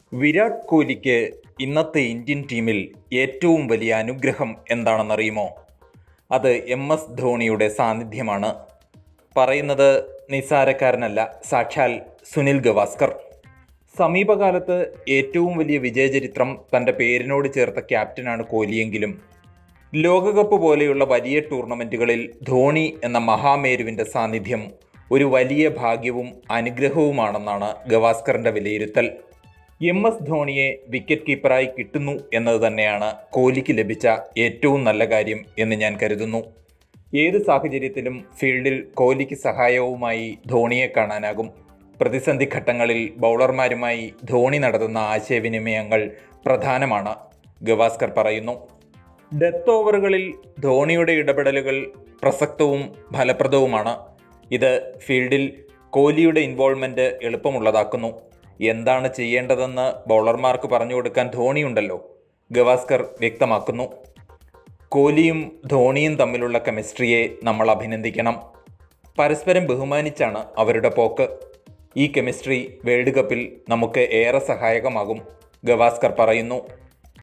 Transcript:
വിരാട് കോഹ്ലിക്ക് ഇന്നത്തെ ഇന്ത്യൻ ടീമിൽ ഏറ്റവും വലിയ അനുഗ്രഹം എന്താണെന്നറിയുമോ അത് എം എസ് ധോണിയുടെ സാന്നിധ്യമാണ് പറയുന്നത് നിസ്സാരക്കാരനല്ല സാക്ഷാൽ സുനിൽ ഗവാസ്കർ സമീപകാലത്ത് ഏറ്റവും വലിയ വിജയചരിത്രം തൻ്റെ പേരിനോട് ചേർത്ത ക്യാപ്റ്റനാണ് കോഹ്ലിയെങ്കിലും ലോകകപ്പ് പോലെയുള്ള വലിയ ടൂർണമെൻറ്റുകളിൽ ധോണി എന്ന മഹാമേരുവിൻ്റെ സാന്നിധ്യം ഒരു വലിയ ഭാഗ്യവും അനുഗ്രഹവുമാണെന്നാണ് ഗവാസ്കറിൻ്റെ വിലയിരുത്തൽ എം എസ് ധോണിയെ വിക്കറ്റ് കീപ്പറായി കിട്ടുന്നു എന്നത് തന്നെയാണ് കോഹ്ലിക്ക് ലഭിച്ച ഏറ്റവും നല്ല കാര്യം എന്ന് ഞാൻ കരുതുന്നു ഏത് സാഹചര്യത്തിലും ഫീൽഡിൽ കോഹ്ലിക്ക് സഹായവുമായി ധോണിയെ കാണാനാകും പ്രതിസന്ധി ഘട്ടങ്ങളിൽ ബൗളർമാരുമായി ധോണി നടത്തുന്ന ആശയവിനിമയങ്ങൾ പ്രധാനമാണ് ഗവാസ്കർ പറയുന്നു ഡെത്ത് ഓവറുകളിൽ ധോണിയുടെ ഇടപെടലുകൾ പ്രസക്തവും ഫലപ്രദവുമാണ് ഇത് ഫീൽഡിൽ കോഹ്ലിയുടെ ഇൻവോൾവ്മെൻറ്റ് എളുപ്പമുള്ളതാക്കുന്നു എന്താണ് ചെയ്യേണ്ടതെന്ന് ബൗളർമാർക്ക് പറഞ്ഞു കൊടുക്കാൻ ധോണിയുണ്ടല്ലോ ഗവാസ്കർ വ്യക്തമാക്കുന്നു കോഹ്ലിയും ധോണിയും തമ്മിലുള്ള കെമിസ്ട്രിയെ നമ്മൾ അഭിനന്ദിക്കണം പരസ്പരം ബഹുമാനിച്ചാണ് അവരുടെ പോക്ക് ഈ കെമിസ്ട്രി വേൾഡ് കപ്പിൽ നമുക്ക് ഏറെ സഹായകമാകും ഗവാസ്കർ പറയുന്നു